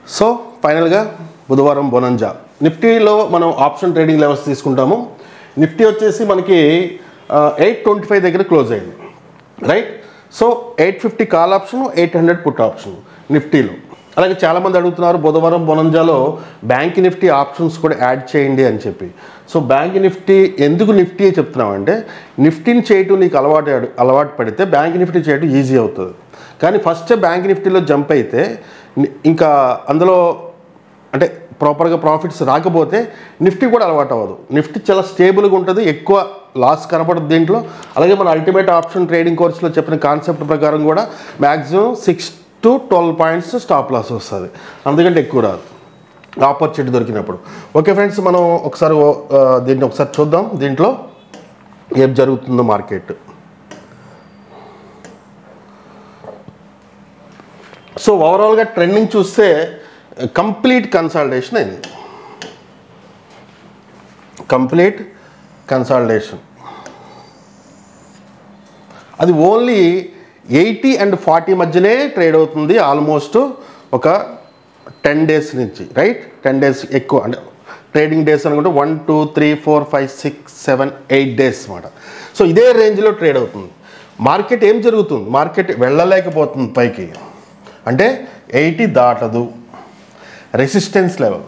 so ఫైనల్గా బుధవారం bonanza నిఫ్టీలో మనం ఆప్షన్ ట్రేడింగ్ లెవెల్స్ తీసుకుంటాము నిఫ్టీ వచ్చేసి మనకి ఎయిట్ ట్వంటీ ఫైవ్ దగ్గర క్లోజ్ అయింది right so eight fifty call option eight hundred put option నిఫ్టీలో అలాగే చాలామంది అడుగుతున్నారు బుధవారం బొనంజాలో బ్యాంక్ నిఫ్టీ ఆప్షన్స్ కూడా యాడ్ చేయండి అని చెప్పి సో బ్యాంక్ నిఫ్టీ ఎందుకు నిఫ్టీ చెప్తున్నామంటే నిఫ్టీని చేయటం నీకు అలవాటు అలవాటు పడితే బ్యాంక్ నిఫ్టీ చేయటం ఈజీ అవుతుంది కానీ ఫస్ట్ బ్యాంక్ నిఫ్టీలో జంప్ అయితే ని- ఇంకా అందులో అంటే ప్రాపర్గా ప్రాఫిట్స్ రాకపోతే నిఫ్టీ కూడా అలవాటు అవ్వదు నిఫ్టీ చాలా స్టేబుల్గా ఉంటుంది ఎక్కువ లాస్ కనపడదు దీంట్లో అలాగే మన అల్టిమేట్ ఆప్షన్ ట్రేడింగ్ కోర్సులో చెప్పిన కాన్సెప్ట్ ప్రకారం కూడా maximum six to twelve points stop loss వస్తుంది అందుకంటే ఎక్కువ రాదు ఆపర్చునిటీ దొరికినప్పుడు ఓకే ఫ్రెండ్స్ మనం ఒకసారి ఓ- ఆ, దీన్ని ఒకసారి చూద్దాం దీంట్లో ఏం జరుగుతుందో మార్కెట్ సో ఓవరాల్గా ట్రెండింగ్ చూస్తే కంప్లీట్ కన్సాలిడేషన్ అయింది కంప్లీట్ కన్సాలిడేషన్ అది ఓన్లీ ఎయిటీ అండ్ ఫార్టీ మధ్యనే ట్రేడ్ అవుతుంది ఆల్మోస్ట్ ఒక టెన్ డేస్ నుంచి రైట్ టెన్ డేస్ ఎక్కువ అంటే ట్రేడింగ్ డేస్ అనుకుంటే one two three four five six seven eight days అనమాట సో ఇదే రేంజ్లో ట్రేడ్ అవుతుంది మార్కెట్ ఏం జరుగుతుంది మార్కెట్ వెళ్ళలేకపోతుంది పైకి అంటే ఎయిటీ దాటదు రెసిస్టెన్స్ లెవెల్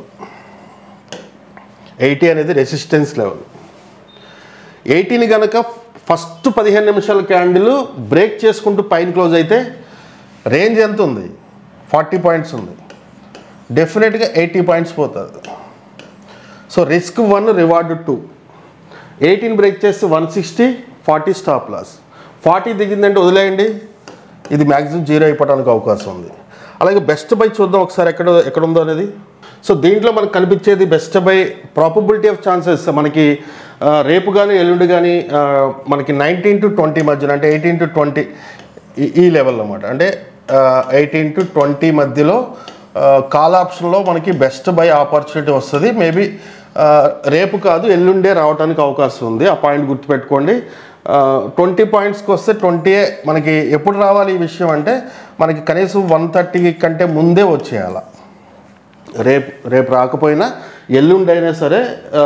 ఎయిటీ అనేది రెసిస్టెన్స్ లెవెల్ ఎయిటీని కనుక ఫస్ట్ పదిహేను నిమిషాల క్యాండిల్ బ్రేక్ చేసుకుంటూ పైన క్లోజ్ అయితే రేంజ్ ఎంత ఉంది ఫార్టీ పాయింట్స్ ఉంది డెఫినెట్గా ఎయిటీ పాయింట్స్ పోతుంది so risk one reward two eighteen break చేస్తే one sixty forty stop loss forty దిగిందంటే వదిలేయండి ఇది మ్యాక్సిమం జీరో అయిపోవడానికి అవకాశం ఉంది అలాగే బెస్ట్ బై చూద్దాం ఒకసారి ఎక్కడ ఎక్కడ ఉందో అనేది సో దీంట్లో మనకు కనిపించేది best buy probability of chances మనకి ఆ, రేపు కానీ ఎల్లుండి కానీ ఆ, మనకి నైన్టీన్ టు ట్వంటీ మధ్యన అంటే ఎయిటీన్ టు ట్వంటీ ఈ లెవెల్ అన్నమాట అంటే ఎయిటీన్ టు ట్వంటీ మధ్యలో కాల్ ఆప్షన్లో మనకి బెస్ట్ బై ఆపర్చునిటీ వస్తుంది మేబీ రేపు కాదు ఎల్లుండే రావడానికి అవకాశం ఉంది ఆ పాయింట్ గుర్తుపెట్టుకోండి ట్వంటీ పాయింట్స్కి వస్తే ట్వంటీ మనకి ఎప్పుడు రావాలి ఈ విషయం అంటే మనకి కనీసం వన్ థర్టీ కంటే ముందే వచ్చేయాల రేపు రేపు రాకపోయినా ఎల్లుండి అయినా సరే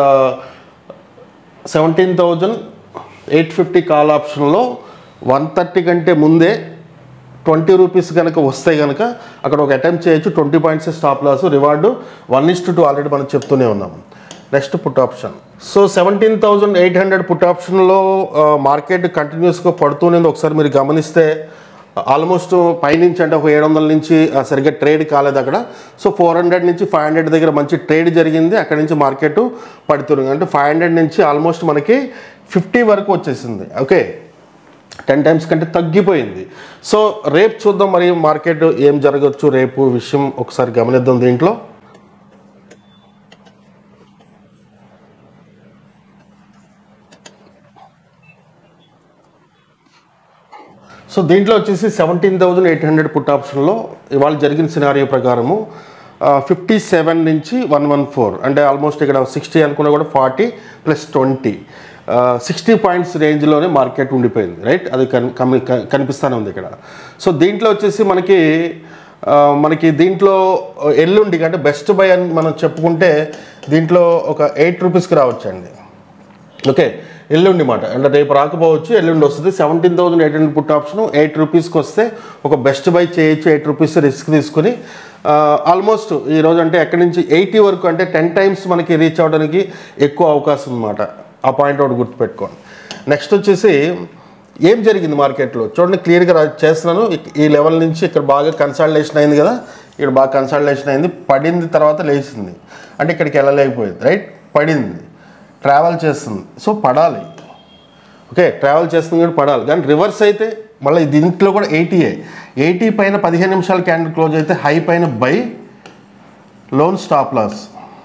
seventeen thousand eight fifty call ఆప్షన్లో వన్ థర్టీ కంటే ముందే ట్వంటీ రూపీస్ కనుక వస్తే కనుక అక్కడ ఒక అటెంప్ట్ చేయొచ్చు twenty points stop loss reward one is two already మనం చెప్తూనే ఉన్నాం next put option so seventeen thousand eight hundred put ఆప్షన్లో మార్కెట్ కంటిన్యూస్గా పడుతూనే ఉంది ఒకసారి మీరు గమనిస్తే ఆల్మోస్ట్ పైనుంచి అంటే ఒక ఏడు వందల నుంచి ఆ, సరిగ్గా ట్రేడ్ కాలేదు అక్కడ సో ఫోర్ హండ్రెడ్ నుంచి ఫైవ్ హండ్రెడ్ దగ్గర మంచి ట్రేడ్ జరిగింది అక్కడ నుంచి మార్కెట్ పడుతుంది అంటే ఫైవ్ హండ్రెడ్ నుంచి ఆల్మోస్ట్ మనకి ఫిఫ్టీ వరకు వచ్చేసింది ఓకే టెన్ టైమ్స్ కంటే తగ్గిపోయింది సో రేపు చూద్దాం మరి మార్కెట్ ఏం జరగచ్చు రేపు విషయం ఒకసారి గమనిద్దాం దీంట్లో సో దీంట్లో వచ్చేసి seventeen thousand eight hundred put ఆప్షన్లో ఇవాళ జరిగిన సినారియో ప్రకారము ఫిఫ్టీ సెవెన్ నుంచి వన్ వన్ ఫోర్ అంటే ఆల్మోస్ట్ ఇక్కడ సిక్స్టీ అనుకున్నా కూడా forty plus twenty sixty points రేంజ్లోనే మార్కెట్ ఉండిపోయింది రైట్ అది కన్ కమి- క- కనిపిస్తూనే ఉంది ఇక్కడ సో దీంట్లో వచ్చేసి మనకి ఆ, మనకి దీంట్లో ఎల్లుండి అంటే బెస్ట్ బై అని మనం చెప్పుకుంటే దీంట్లో ఒక ఎయిట్ రూపీస్కి రావచ్చండి ఓకే ఎల్లుండి మాట అంటే రేపు రాకపోవచ్చు ఎల్లుండి వస్తుంది seventeen thousand eight hundred put option eight రూపీస్కి వస్తే ఒక బెస్ట్ బై చేయొచ్చు ఎయిట్ రూపీస్ రిస్క్ తీసుకుని ఆల్మోస్ట్ ఈరోజు అంటే ఎక్కడి నుంచి ఎయిటీ వరకు అంటే టెన్ టైమ్స్ మనకి రీచ్ అవ్వడానికి ఎక్కువ అవకాశం అనమాట ఆ పాయింట్ ఒకటి గుర్తుపెట్టుకోండి నెక్స్ట్ వచ్చేసి ఏం జరిగింది మార్కెట్లో చూడండి క్లియర్గా రా- చేస్తున్నాను ఇక్- ఈ లెవెల్ నుంచి ఇక్కడ బాగా కన్సల్టేషన్ అయింది కదా ఇక్కడ బాగా కన్సల్టేషన్ అయింది పడింది తర్వాత లేచింది అంటే ఇక్కడికి వెళ్ళలేకపోయింది రైట్ పడింది ట్రావెల్ చేస్తుంది సో పడాలి ఓకే ట్రావెల్ చేస్తుంది కూడా పడాలి కానీ రివర్స్ అయితే మళ్ళీ దీంట్లో కూడా ఎయిటీఏ ఎయిటీ పైన పదిహేను నిమిషాల క్యాండిల్ క్లోజ్ అయితే హై పైన బై లోన్ స్టాప్ లాస్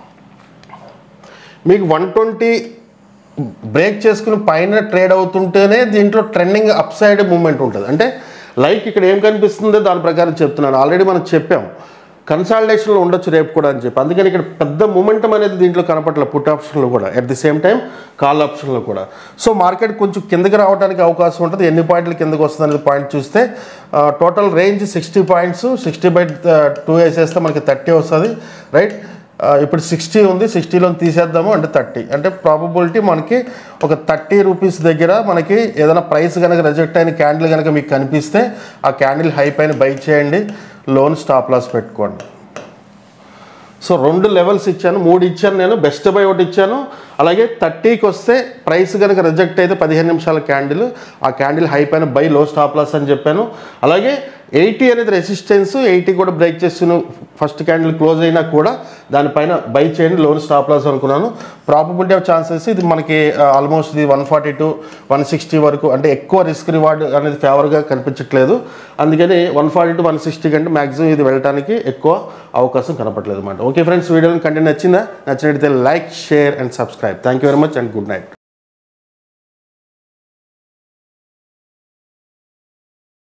మీకు వన్ ట్వంటీ బ్రేక్ చేసుకుని పైన ట్రేడ్ అవుతుంటేనే దీంట్లో ట్రెండింగ్ అప్ సైడ్ మూమెంట్ ఉంటుంది అంటే లైక్ ఇక్కడ ఏం కనిపిస్తుందో దాని ప్రకారం చెప్తున్నాను ఆల్రెడీ మనం చెప్పాం కన్సాలిడేషన్లో ఉండొచ్చు రేపు కూడా అని చెప్పి అందుకని ఇక్కడ పెద్ద మూమెంటం అనేది దీంట్లో కనపట్లేదు పుట్ ఆప్షన్లో కూడా at the same time call ఆప్షన్లో కూడా సో మార్కెట్ కొంచెం కిందకి రావడానికి అవకాశం ఉంటుంది ఎన్ని పాయింట్లు కిందకి వస్తుంది అనేది పాయింట్ చూస్తే total range sixty points sixty by two వేసేస్తే మనకి థర్టీ వస్తుంది రైట్ ఇప్పుడు సిక్స్టీ ఉంది సిక్స్టీలో తీసేద్దాము అంటే థర్టీ అంటే ప్రాబబిలిటీ మనకి ఒక థర్టీ రూపీస్ దగ్గర మనకి ఏదైనా ప్రైస్ కనుక రిజెక్ట్ అయిన క్యాండిల్ కనుక మీకు కనిపిస్తే ఆ క్యాండిల్ హై పైన బై చేయండి లోన్ స్టాప్ లాస్ పెట్టుకోండి సో రెండు లెవెల్స్ ఇచ్చాను మూడు ఇచ్చాను నేను బెస్ట్ బై ఒకటి ఇచ్చాను అలాగే థర్టీకి వస్తే ప్రైస్ కనుక రిజెక్ట్ అయితే పదిహేను నిమిషాల క్యాండిల్ ఆ క్యాండిల్ హై పైన బై లో స్టాప్ లాస్ అని చెప్పాను అలాగే ఎయిటీ అనేది రెసిస్టెన్స్ ఎయిటీ కూడా బ్రేక్ చేస్తున్న ఫస్ట్ క్యాండిల్ క్లోజ్ అయినా కూడా దానిపైన బై చేయండి లోన్ స్టాప్ లాస్ అనుకున్నాను ప్రాబబిలిటీ ఆఫ్ ఛాన్సెస్ ఇది మనకి ఆల్మోస్ట్ ఇది one forty to one sixty వరకు అంటే ఎక్కువ రిస్క్ రివార్డ్ అనేది ఫేవర్గా కనిపించట్లేదు అందుకని one forty to one sixty కంటే మాక్సిమం ఇది వెళ్ళడానికి ఎక్కువ అవకాశం కనపట్లేదు అనమాట ఓకే ఫ్రెండ్స్ వీడియోని కంటెంట్ నచ్చిందా నచ్చినట్లయితే like share and subscribe thank you very much and good night